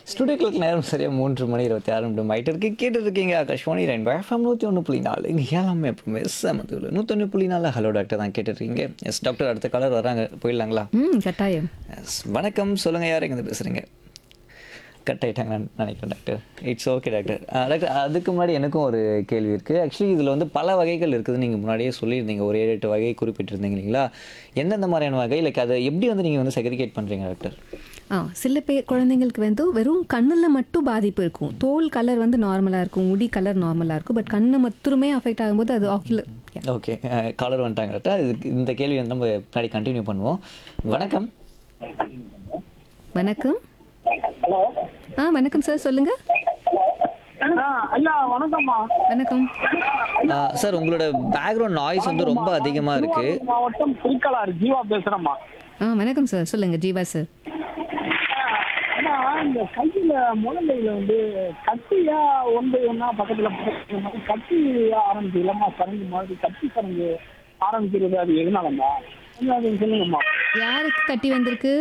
ஸ்டுடியோக்களுக்கு நேரம் சரியாக மூன்று மணி இருபத்தி ஆறு நிமிடம் ஆகிட்டு இருக்கு கேட்டு இருக்கீங்க ஆகாஷ்வாணி ரெண்டு எஃப்எம் நூற்றி ஒன்று புள்ளி நாலு இங்கே எல்லாமே எப்பவுமே செமத்துல நூற்றொன்று புள்ளி நாலு ஹலோ டாக்டர் தான் கேட்டுருக்கீங்க எஸ் டாக்டர் அடுத்த காலர் வராங்க போயிடலாங்களா ம் கட்டாயம் எஸ் வணக்கம் சொல்லுங்கள் யார் எங்கே பேசுகிறீங்க கட் ஆகிட்டாங்கன்னு நினைக்கிறேன் doctor it's okay doctor doctor அதுக்கு முன்னாடி எனக்கும் ஒரு கேள்வி இருக்குது ஆக்சுவலி இதில் வந்து பல வகைகள் இருக்குது நீங்கள் முன்னாடியே சொல்லியிருந்தீங்க ஒரு ஏழு எட்டு வகை குறிப்பிட்டிருந்தீங்க இல்லைங்களா எந்தெந்த மாதிரியான வகை லைக் அதை எப்படி வந்து நீங்கள் வந்து செக்ரிகேட் பண்ணுறீங்க டாக்டர் ஆ சில பேர் குழந்தைங்களுக்கு வந்து வெறும் கண்ணில் மட்டும் பாதிப்பு இருக்கும் தோல் கலர் வந்து நார்மலாக இருக்கும் முடி கலர் நார்மலாக இருக்கும் பட் கண்ணு மட்டுமே அஃபெக்ட் ஆகும்போது அது ஆக்கில் ஓகே காலர் வந்துட்டாங்க கரெக்டா இதுக்கு இந்த கேள்வி வந்து நம்ம பின்னாடி கண்டினியூ பண்ணுவோம் வணக்கம் வணக்கம் ஹலோ ஆ வணக்கம் சார் சொல்லுங்க ஆ ஐயா வணக்கம்மா வணக்கம் சார் உங்களோட பேக்ரவுண்ட் நாய்ஸ் வந்து ரொம்ப அதிகமாக இருக்குது திருவாரூர் மாவட்டம் திருக்கலாறு ஜீவா பேசுறேம்மா ஆ வணக்கம் சார் சொல்லுங்க ஜீவா சார் ஆனா இந்த கையில முழங்கையில வந்து கட்டியா ஒன்று ஒன்றா பக்கத்துல பக்கத்துல மாதிரி கட்டி ஆரம்பிச்சு இல்லம்மா சரங்கு மாதிரி கட்டி சரங்கு ஆரம்பிக்கிறது அது எதனாலம்மா கொஞ்சம் அது சொல்லுங்கம்மா யாருக்கு கட்டி வந்திருக்கு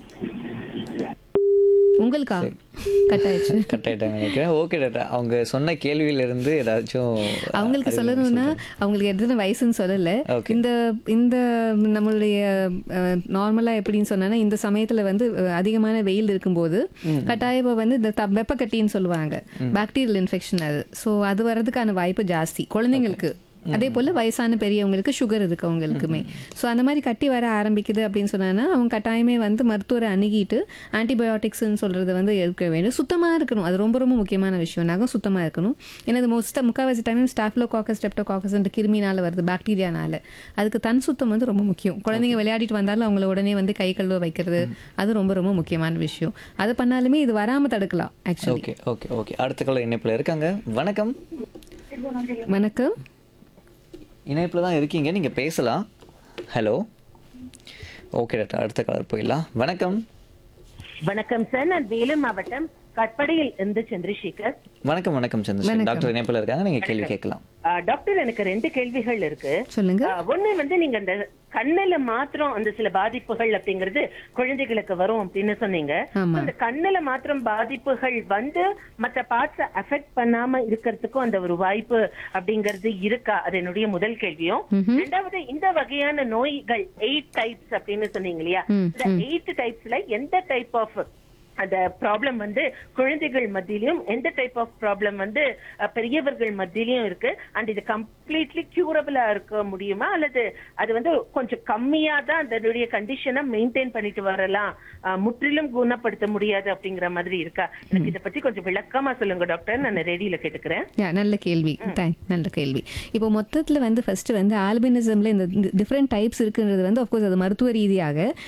உங்களுக்கா கட் ஆயிடுச்சு கட் ஆகிட்டாங்க நினைக்கிறேன் ஓகே டாக்டர் அவங்க சொன்ன கேள்வியிலிருந்து ஏதாச்சும் அவங்களுக்கு அறிவு சொல்லணும்னா அவங்களுக்கு எத்தனை வயசுன்னு சொல்லல Okay. இந்த இந்த நம்மளுடைய நார்மலா எப்படின்னு சொன்னா இந்த சமயத்துல வந்து அஹ், அதிகமான வெயில் இருக்கும்போது கட்டாயம் இப்ப வந்து இந்த த- வெப்பக்கட்டின்னு சொல்லுவாங்க பாக்டீரியல் இன்ஃபெக்ஷன் அது ஸோ அது வர்றதுக்கான வாய்ப்பு ஜாஸ்தி குழந்தைங்களுக்கு அதே போல வயசான பெரியவங்களுக்கு சுகர் இருக்கவங்களுக்குமே ஸோ அந்த மாதிரி கட்டி வர ஆரம்பிக்குது அப்படின்னு சொன்னா அவங்க கட்டாயமே வந்து மருத்துவரை அணுகிட்டு ஆன்டிபயோட்டிக்ஸ்னு சொல்றது வந்து எடுக்க வேண்டும் சுத்தமா இருக்கணும் அது ரொம்ப ரொம்ப முக்கியமான விஷயம் நகம் சுத்தமா இருக்கணும் ஏன்னா இது மோஸ்ட்டாக முக்கால்வாசி டைம் ஸ்டாஃப்லோ காக்கஸ் ஸ்டெப்டோகாக்கஸ் கிருமினால வருது பாக்டீரியானால அதுக்கு தன் சுத்தம் வந்து ரொம்ப முக்கியம் குழந்தைங்க விளையாடிட்டு வந்தாலும் அவங்கள உடனே வந்து கை கழுவ வைக்கிறது அது ரொம்ப ரொம்ப முக்கியமான விஷயம் அது பண்ணாலுமே இது வராம தடுக்கலாம் ஆக்சுவலி ஓகே ஓகே ஓகே அடுத்த கால இணைப்பில் இருக்காங்க வணக்கம் வணக்கம் இணைப்பில் தான் இருக்கீங்க நீங்கள் பேசலாம் ஹலோ ஓகே டாக்டர் அடுத்த காலர் போயிடலாம் வணக்கம் வணக்கம் சார் நான் வேலூர் மாவட்டம் கட்படியில் இருந்து சந்திரசேகர் வணக்கம் வணக்கம் சந்திரசேகர் டாக்டர் இணைப்பில் இருக்காங்க நீங்கள் கேள்வி கேட்கலாம் ஆ, டாக்டர் எனக்கு ரெண்டு கேள்விகள் இருக்கு சொல்லுங்க ஆ, ஒண்ணு வந்து நீங்க அந்த கண்ணுல மாத்திரம் அந்த சில பாதிப்புகள் அப்படிங்கிறது குழந்தைகளுக்கு வரும் அப்படின்னு சொன்னீங்க ஆமா. அந்த கண்ணுல மாத்திரம் பாதிப்புகள் வந்து மற்ற பார்ட்ஸ் அஃபெக்ட் பண்ணாம இருக்கிறதுக்கும் அந்த ஒரு வாய்ப்பு அப்படிங்கிறது இருக்கா அது என்னுடைய முதல் கேள்வியும் ரெண்டாவது இந்த வகையான நோய்கள் எயிட் டைப்ஸ் அப்படின்னு சொன்னீங்க இல்லையா இந்த எயிட் டைப்ஸ்ல எந்த டைப் ஆஃப் அந்த ப்ராப்ளம் வந்து குழந்தைகள் மத்தியிலும் எந்த டைப் ஆஃப் ப்ராப்ளம் வந்து அஹ், பெரியவர்கள் மத்தியிலும் இருக்கு அண்ட் இது கம்ப்ளீட்லி கியூரபிளா இருக்க முடியுமா அல்லது அது வந்து கொஞ்சம் கம்மியா தான் அதனுடைய கண்டிஷனை மெயின்டைன் பண்ணிட்டு வரலாம் அஹ், முற்றிலும் குணப்படுத்த முடியாது அப்படிங்கிற மாதிரி இருக்கா எனக்கு இதை பத்தி கொஞ்சம் விளக்கமா சொல்லுங்க டாக்டர் நான் ரெடியில கேட்டுக்கிறேன் யா நல்ல கேள்வி தேங்க் நல்ல கேள்வி இப்போ மொத்தத்தில் வந்து ஃபர்ஸ்ட் வந்து ஆல்பினிசம்ல இந்த டிஃப்ரெண்ட் டைப்ஸ் இருக்குன்றது வந்து அஃப்கோர்ஸ் அது மருத்துவ ரீதியாக